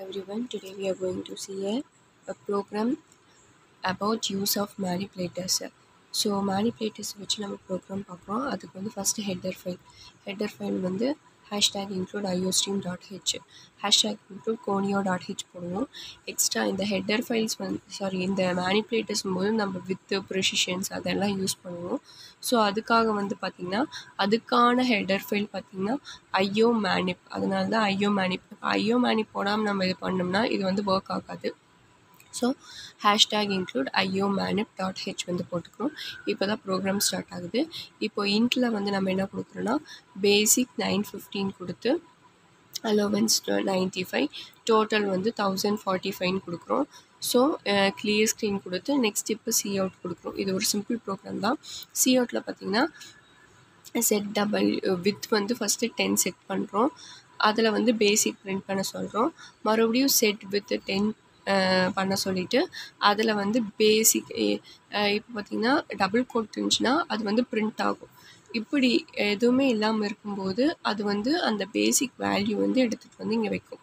everyone. Today we are going to see a, a program about use of manipulators. So manipulators வச்சு நம்ம program பார்க்குறோம் அதுக்கு வந்து first header file header file வந்து hashtag include iostream dot h hashtag include conio dot h போடுவோம் extra இந்த header files வந்து sorry இந்த மேனிப்புலேட்டர்ஸ் போது நம்ம வித்து ப்ரிசிஷன்ஸ் அதெல்லாம் யூஸ் பண்ணுவோம் ஸோ அதுக்காக வந்து பார்த்திங்கன்னா அதுக்கான ஹெட்டர் ஃபைல் பார்த்திங்கன்னா ஐயோ மேனிப் அதனால தான் ஐயோ மேனிப் இப்போ ஐயோ மேனிப் போடாமல் நம்ம இது பண்ணோம்னா இது வந்து ஒர்க் ஆகாது ஸோ ஹேஷ்டேக் இன்க்ளூட் ஐயோ மேனிப் டாட் ஹெச் வந்து போட்டுக்கிறோம் இப்போ தான் ப்ரோக்ராம் ஸ்டார்ட் ஆகுது இப்போ இன்ட்டில் வந்து நம்ம என்ன கொடுக்குறோன்னா பேசிக் நைன் ஃபிஃப்டீன் கொடுத்து அலோவன்ஸ் நைன்ட்டி ஃபைவ் டோட்டல் வந்து தௌசண்ட் ஃபார்ட்டி ஃபைவ்னு கொடுக்குறோம் ஸோ கிளியர் ஸ்க்ரீன் கொடுத்து நெக்ஸ்ட் இப்போ சி அவுட் கொடுக்குறோம் இது ஒரு சிம்பிள் ப்ரோக்ராம் தான் சி அவுட்டில் பார்த்தீங்கன்னா செட் டபுள் வித் வந்து ஃபஸ்ட்டு டென் செட் பண்ணுறோம் அதில் வந்து பேசிக் பிரிண்ட் பண்ண சொல்கிறோம் மறுபடியும் செட் வித் டென் பண்ண சொல்லிவிட்டு அதில் வந்து பேசிக் இப்போ பார்த்திங்கன்னா டபுள் கோட் இருந்துச்சுன்னா அது வந்து பிரிண்ட் ஆகும் இப்படி எதுவுமே இல்லாமல் இருக்கும்போது அது வந்து அந்த பேசிக் வேல்யூ வந்து எடுத்துகிட்டு வந்து இங்கே வைக்கும்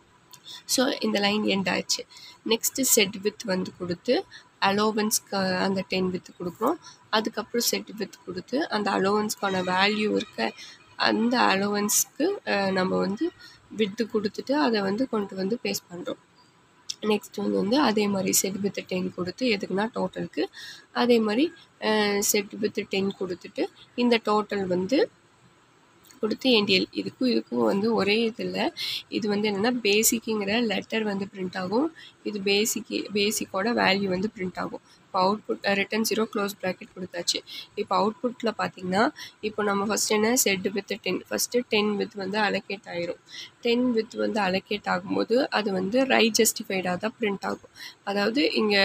ஸோ இந்த லைன் எண்ட் ஆயிடுச்சு நெக்ஸ்ட்டு செட் வித் வந்து கொடுத்து அலோவன்ஸ்க்கு அந்த டென் வித் கொடுக்குறோம் அதுக்கப்புறம் செட் வித் கொடுத்து அந்த அலோவன்ஸ்க்கான வேல்யூ இருக்க அந்த அலோவன்ஸ்க்கு நம்ம வந்து வித்து கொடுத்துட்டு அதை வந்து கொண்டு வந்து பேஸ்ட் பண்ணுறோம் நெக்ஸ்ட் வந்து வந்து அதே மாதிரி செட் வித் டென் கொடுத்து எதுக்குன்னா டோட்டலுக்கு அதே மாதிரி செட் வித் டென் கொடுத்துட்டு இந்த டோட்டல் வந்து கொடுத்து என்டிஎல் இதுக்கும் இதுக்கும் வந்து ஒரே இதில் இது வந்து என்னென்னா பேசிக்குங்கிற லெட்டர் வந்து பிரிண்ட் ஆகும் இது பேசிக்கு பேசிக்கோட வேல்யூ வந்து பிரிண்ட் ஆகும் இப்போ output return zero close bracket கொடுத்தாச்சு இப்போ அவுட்புட்டில் பார்த்தீங்கன்னா இப்போ நம்ம ஃபஸ்ட் என்ன set width ten first ten width வந்து அலோகேட் ஆயிரும் டென் வித் வந்து அலோகேட் ஆகும்போது அது வந்து ரைட் ஜஸ்டிஃபைடாக தான் பிரிண்ட் ஆகும் அதாவது இங்கே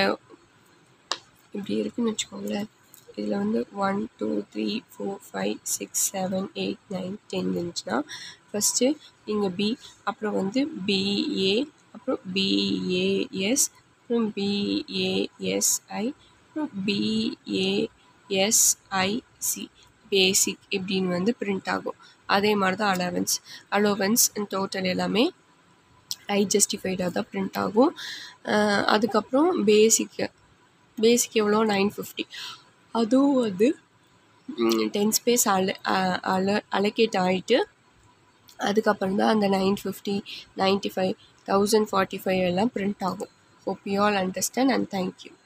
இப்படி இருக்குன்னு வச்சுக்கோங்களேன் இதில் வந்து one two three four five six seven eight nine ten இருந்துச்சுன்னா ஃபஸ்ட்டு இங்கே பி அப்புறம் வந்து பிஏ அப்புறம் பிஏஎஸ் அப்புறம் பிஏஎஸ்ஐ அப்புறம் பிஏஎஸ்ஐசி பேசிக் இப்படின்னு வந்து பிரிண்ட் ஆகும் அதே மாதிரி தான் அலவன்ஸ் அலோவன்ஸ் டோட்டல் எல்லாமே ஐ ஜஸ்டிஃபைடாக தான் பிரிண்ட் ஆகும் அதுக்கப்புறம் பேசிக்கு பேசிக் எவ்வளோ நைன் ஃபிஃப்டி அதுவும் வந்து டென் ஸ்பேஸ் அல அல அலோகேட் ஆகிட்டு அதுக்கப்புறம் தான் அந்த nine fifty ninety five thousand forty five எல்லாம் பிரிண்ட் ஆகும் hope you all understand and thank you